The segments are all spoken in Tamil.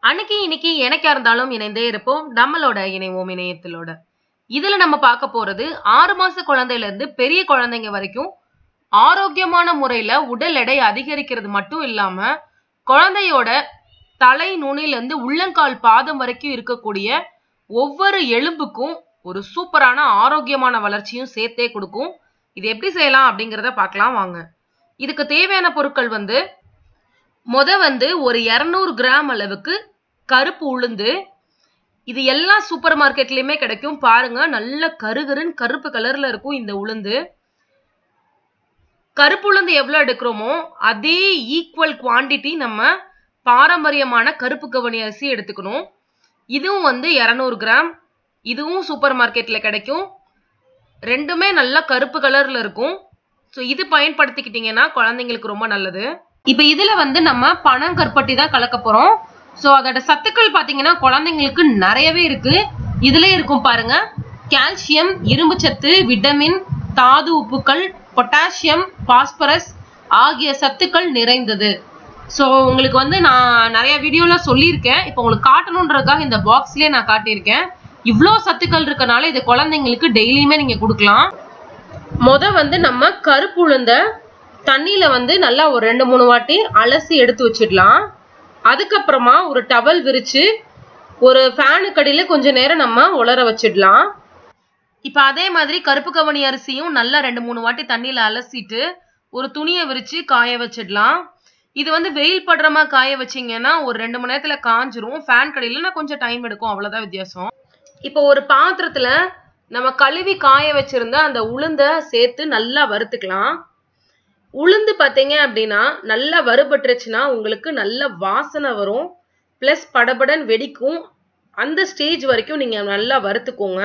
அன்னைக்கு இன்னைக்கு எனக்கா இருந்தாலும் இணைந்தே இருப்போம் நம்மளோட இணைவோம் இணையத்திலோட இதுல நம்ம பார்க்க போறது ஆறு மாச குழந்தையில இருந்து பெரிய குழந்தைங்க வரைக்கும் ஆரோக்கியமான முறையில உடல் எடை அதிகரிக்கிறது மட்டும் இல்லாம குழந்தையோட தலை நுனில இருந்து உள்ளங்கால் பாதம் வரைக்கும் இருக்கக்கூடிய ஒவ்வொரு எலும்புக்கும் ஒரு சூப்பரான ஆரோக்கியமான வளர்ச்சியும் சேர்த்தே கொடுக்கும் இது எப்படி செய்யலாம் அப்படிங்கிறத பார்க்கலாம் வாங்க இதுக்கு தேவையான பொருட்கள் வந்து முத வந்து ஒரு இரநூறு கிராம் அளவுக்கு கருப்பு உளுந்து இது எல்லா சூப்பர் மார்க்கெட்லயுமே கிடைக்கும் பாருங்க நல்ல கருகருன்னு கருப்பு கலர்ல இருக்கும் இந்த உளுந்து கருப்பு உளுந்து எவ்வளவு எடுக்கிறோமோ அதே ஈக்குவல் குவாண்டிட்டி நம்ம பாரம்பரியமான கருப்பு கவனி அரிசி எடுத்துக்கணும் இதுவும் வந்து இரநூறு கிராம் இதுவும் சூப்பர் மார்க்கெட்ல கிடைக்கும் ரெண்டுமே நல்லா கருப்பு கலர்ல இருக்கும் ஸோ இது பயன்படுத்திக்கிட்டீங்கன்னா குழந்தைங்களுக்கு ரொம்ப நல்லது இப்போ இதுல வந்து நம்ம பனங்கற்பட்டி தான் கலக்க போறோம் ஸோ அதோட சத்துக்கள் பார்த்தீங்கன்னா குழந்தைங்களுக்கு நிறையவே இருக்கு இதுல இருக்கும் பாருங்க கால்சியம் இரும்புச்சத்து விட்டமின் தாது உப்புக்கள் பொட்டாசியம் பாஸ்பரஸ் ஆகிய சத்துக்கள் நிறைந்தது ஸோ உங்களுக்கு வந்து நான் நிறைய வீடியோலாம் சொல்லியிருக்கேன் இப்போ உங்களுக்கு காட்டணுன்றதுக்காக இந்த பாக்ஸ்லேயே நான் காட்டியிருக்கேன் இவ்வளோ சத்துக்கள் இருக்கனால இது குழந்தைங்களுக்கு டெய்லியுமே நீங்கள் கொடுக்கலாம் முத வந்து நம்ம கருப்பு உளுந்த தண்ணியில வந்து நல்லா ஒரு ரெண்டு மூணு வாட்டி அலசி எடுத்து வச்சிடலாம் அதுக்கப்புறமா ஒரு டவல் விரிச்சு ஒரு ஃபேனுக்கு அடியில் கொஞ்ச நேரம் நம்ம உலர வச்சிடலாம் இப்போ அதே மாதிரி கருப்பு கவனி அரிசியும் நல்லா ரெண்டு மூணு வாட்டி தண்ணியில் அலசிட்டு ஒரு துணியை விரிச்சு காய வச்சிடலாம் இது வந்து வெயில் படுறமா காய வச்சீங்கன்னா ஒரு ரெண்டு மணி நேரத்துல காஞ்சிரும் ஃபேன் கடையிலனா கொஞ்சம் டைம் எடுக்கும் அவ்வளவுதான் வித்தியாசம் இப்போ ஒரு பாத்திரத்துல நம்ம கழுவி காய வச்சிருந்த அந்த உளுந்த சேர்த்து நல்லா வறுத்துக்கலாம் உளுந்து பார்த்தீங்க அப்படின்னா நல்லா வறுபட்டுருச்சுன்னா உங்களுக்கு நல்ல வாசனை வரும் ப்ளஸ் படபடன் வெடிக்கும் அந்த ஸ்டேஜ் வரைக்கும் நீங்கள் நல்லா வறுத்துக்கோங்க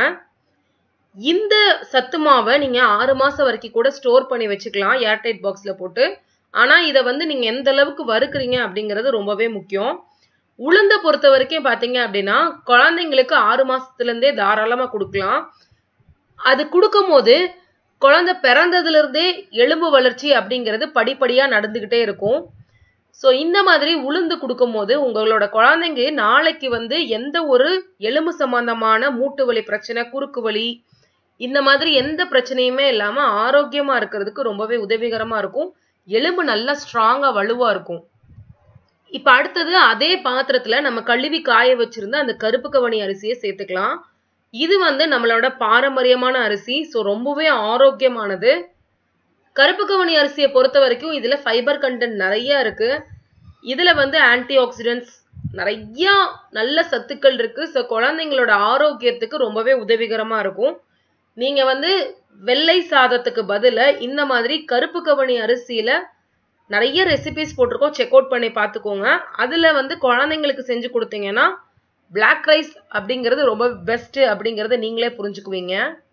இந்த சத்து மாவை நீங்கள் ஆறு மாதம் வரைக்கும் கூட ஸ்டோர் பண்ணி வச்சுக்கலாம் ஏர்டைட் பாக்ஸில் போட்டு ஆனால் இதை வந்து நீங்கள் எந்த அளவுக்கு வறுக்குறீங்க அப்படிங்கிறது ரொம்பவே முக்கியம் உளுந்த பொறுத்த வரைக்கும் பார்த்தீங்க அப்படின்னா குழந்தைங்களுக்கு ஆறு மாசத்துலேருந்தே தாராளமாக கொடுக்கலாம் அது கொடுக்கும்போது குழந்தை பிறந்ததுல இருந்தே எலும்பு வளர்ச்சி அப்படிங்கிறது படிப்படியா நடந்துகிட்டே இருக்கும் ஸோ இந்த மாதிரி உளுந்து கொடுக்கும்போது உங்களோட குழந்தைங்க நாளைக்கு வந்து எந்த ஒரு எலும்பு சம்பந்தமான மூட்டு வலி பிரச்சனை குறுக்கு வலி இந்த மாதிரி எந்த பிரச்சனையுமே இல்லாம ஆரோக்கியமா இருக்கிறதுக்கு ரொம்பவே உதவிகரமா இருக்கும் எலும்பு நல்லா ஸ்ட்ராங்கா வலுவா இருக்கும் இப்ப அடுத்தது அதே பாத்திரத்துல நம்ம கழுவி காய வச்சிருந்த அந்த கருப்பு கவனி அரிசியை சேர்த்துக்கலாம் இது வந்து நம்மளோட பாரம்பரியமான அரிசி ஸோ ரொம்பவே ஆரோக்கியமானது கருப்பு கவனி அரிசியை பொறுத்த வரைக்கும் இதில் ஃபைபர் கண்டென்ட் நிறைய இருக்கு இதில் வந்து ஆன்டி ஆக்சிடென்ட்ஸ் நிறைய நல்ல சத்துக்கள் இருக்கு ஸோ குழந்தைங்களோட ஆரோக்கியத்துக்கு ரொம்பவே உதவிகரமாக இருக்கும் நீங்கள் வந்து வெள்ளை சாதத்துக்கு பதிலாக இந்த மாதிரி கருப்பு கவனி அரிசியில் நிறைய ரெசிபிஸ் போட்டிருக்கோம் செக் அவுட் பண்ணி பார்த்துக்கோங்க அதில் வந்து குழந்தைங்களுக்கு செஞ்சு கொடுத்தீங்கன்னா பிளாக் ரைஸ் அப்படிங்கிறது ரொம்ப பெஸ்ட் அப்படிங்கிறத நீங்களே புரிஞ்சுக்குவீங்க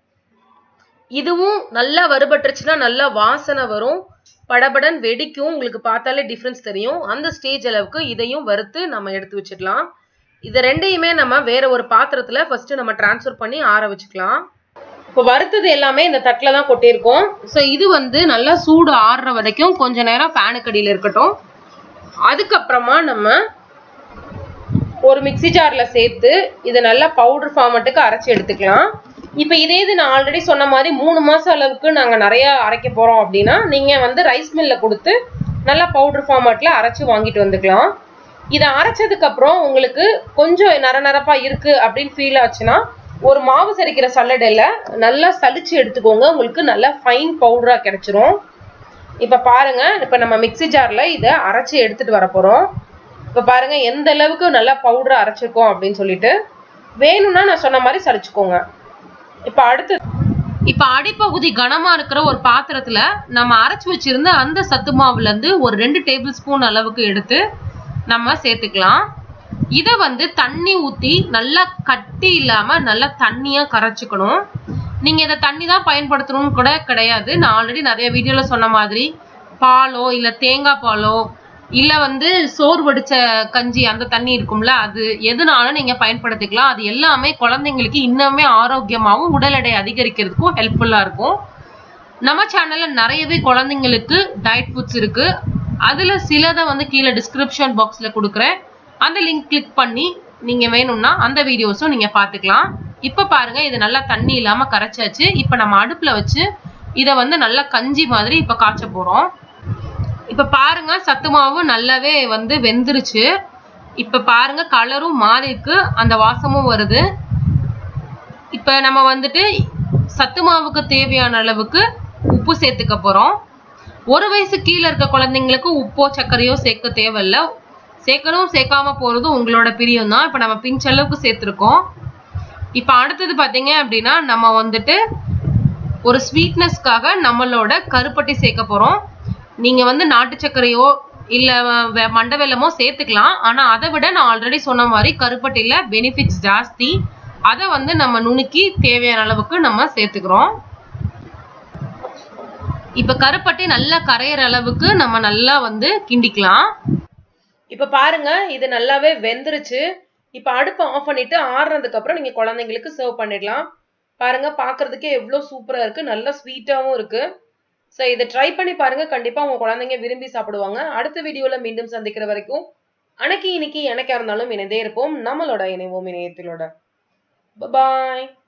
இதுவும் நல்லா வறுபட்டுருச்சுன்னா நல்லா வாசனை வரும் படபடன் வெடிக்கும் உங்களுக்கு பார்த்தாலே டிஃப்ரென்ஸ் தெரியும் அந்த ஸ்டேஜ் அளவுக்கு இதையும் வறுத்து நம்ம எடுத்து வச்சிடலாம் இதை ரெண்டையுமே நம்ம வேற ஒரு பாத்திரத்துல ஃபர்ஸ்ட் நம்ம டிரான்ஸ்ஃபர் பண்ணி ஆற வச்சுக்கலாம் இப்போ வறுத்தது எல்லாமே இந்த தட்டில் தான் கொட்டியிருக்கோம் ஸோ இது வந்து நல்லா சூடு ஆறுற வரைக்கும் கொஞ்ச நேரம் ஃபேனுக்கு அடியில் இருக்கட்டும் அதுக்கப்புறமா நம்ம ஒரு மிக்சி ஜாரில் சேர்த்து இதை நல்லா பவுடர் ஃபார்மட்டுக்கு அரைச்சி எடுத்துக்கலாம் இப்போ இதே இது நான் ஆல்ரெடி சொன்ன மாதிரி மூணு மாதம் அளவுக்கு நாங்கள் நிறையா அரைக்க போகிறோம் அப்படின்னா நீங்கள் வந்து ரைஸ் மில்லில் கொடுத்து நல்லா பவுடர் ஃபார்மட்டில் அரைச்சி வாங்கிட்டு வந்துக்கலாம் இதை அரைச்சதுக்கப்புறம் உங்களுக்கு கொஞ்சம் நர நரப்பாக இருக்குது அப்படின்னு ஃபீல் ஆச்சுன்னா ஒரு மாவு சரிக்கிற சல்லடையில் நல்லா சலிச்சு எடுத்துக்கோங்க உங்களுக்கு நல்லா ஃபைன் பவுடராக கிடைச்சிரும் இப்போ பாருங்கள் இப்போ நம்ம மிக்சி ஜாரில் இதை அரைச்சி எடுத்துகிட்டு வர போகிறோம் இப்போ பாருங்க எந்த அளவுக்கு நல்லா பவுடர் அரைச்சிருக்கோம் அப்படின்னு சொல்லிட்டு வேணும்னா நான் சொன்ன மாதிரி சளிச்சுக்கோங்க இப்போ அடுத்து இப்போ அடிப்பகுதி கனமா இருக்கிற ஒரு பாத்திரத்துல நம்ம அரைச்சி வச்சிருந்த அந்த சத்து மாவுல இருந்து ஒரு ரெண்டு டேபிள் ஸ்பூன் அளவுக்கு எடுத்து நம்ம சேர்த்துக்கலாம் இதை வந்து தண்ணி ஊற்றி நல்லா கட்டி இல்லாம நல்லா தண்ணியா கரைச்சிக்கணும் நீங்க இதை தண்ணி தான் பயன்படுத்தணும்னு கூட கிடையாது நான் ஆல்ரெடி நிறைய வீடியோல சொன்ன மாதிரி பாலோ இல்லை தேங்காய் பாலோ இல்லை வந்து சோறு வடிச்ச கஞ்சி அந்த தண்ணி இருக்கும்ல அது எதுனாலும் நீங்கள் பயன்படுத்திக்கலாம் அது எல்லாமே குழந்தைங்களுக்கு இன்னுமே ஆரோக்கியமாகவும் உடல் எடை அதிகரிக்கிறதுக்கும் ஹெல்ப்ஃபுல்லாக இருக்கும் நம்ம சேனலில் நிறையவே குழந்தைங்களுக்கு டயட் ஃபுட்ஸ் இருக்குது அதில் சிலதை வந்து கீழே டிஸ்கிரிப்ஷன் பாக்ஸில் கொடுக்குறேன் அந்த லிங்க் கிளிக் பண்ணி நீங்க வேணும்னா அந்த வீடியோஸும் நீங்க பாத்துக்கலாம் இப்ப பாருங்க இது நல்லா தண்ணி இல்லாம கரைச்சாச்சு இப்ப நம்ம அடுப்புல வச்சு இத வந்து நல்லா கஞ்சி மாதிரி இப்ப காய்ச்ச போறோம் இப்ப பாருங்க சத்து மாவு நல்லாவே வந்து வெந்துருச்சு இப்ப பாருங்க கலரும் மாறி இருக்கு அந்த வாசமும் வருது இப்ப நம்ம வந்துட்டு சத்து மாவுக்கு தேவையான அளவுக்கு உப்பு சேர்த்துக்க போறோம் ஒரு வயசு கீழே இருக்க குழந்தைங்களுக்கு உப்போ சர்க்கரையோ சேர்க்க தேவையில்ல சேர்க்கணும் சேர்க்காம போறது உங்களோட பிரியம் தான் இப்ப நம்ம பிஞ்ச் அளவுக்கு சேர்த்துருக்கோம் இப்ப அடுத்தது பாத்தீங்க அப்படின்னா நம்ம வந்துட்டு ஒரு ஸ்வீட்னஸ்க்காக நம்மளோட கருப்பட்டி சேர்க்க போறோம் நீங்க வந்து நாட்டு சர்க்கரையோ இல்ல வெ- மண்டை வெல்லமோ சேர்த்துக்கலாம் ஆனா அதை விட நான் ஆல்ரெடி சொன்ன மாதிரி கருப்பட்டியில பெனிஃபிட்ஸ் ஜாஸ்தி அதை வந்து நம்ம நுணுக்கி தேவையான அளவுக்கு நம்ம சேர்த்துக்கிறோம் இப்ப கருப்பட்டி நல்லா கரையிற அளவுக்கு நம்ம நல்லா வந்து கிண்டிக்கலாம் இப்ப பாருங்க இது நல்லாவே வெந்துருச்சு இப்ப அடுப்பை ஆஃப் பண்ணிட்டு ஆறுனதுக்கு அப்புறம் நீங்க குழந்தைங்களுக்கு சர்வ் பண்ணிடலாம் பாருங்க பார்க்கிறதுக்கே எவ்வளவு சூப்பரா இருக்கு நல்லா ஸ்வீட்டாவும் இருக்கு ஸோ இதை ட்ரை பண்ணி பாருங்க கண்டிப்பா உங்க குழந்தைங்க விரும்பி சாப்பிடுவாங்க அடுத்த வீடியோல மீண்டும் சந்திக்கிற வரைக்கும் அன்னைக்கு இன்னைக்கு எனக்கா இருந்தாலும் இணைந்தே இருப்போம் நம்மளோட இணைவோம் இணையத்திலோட பாய்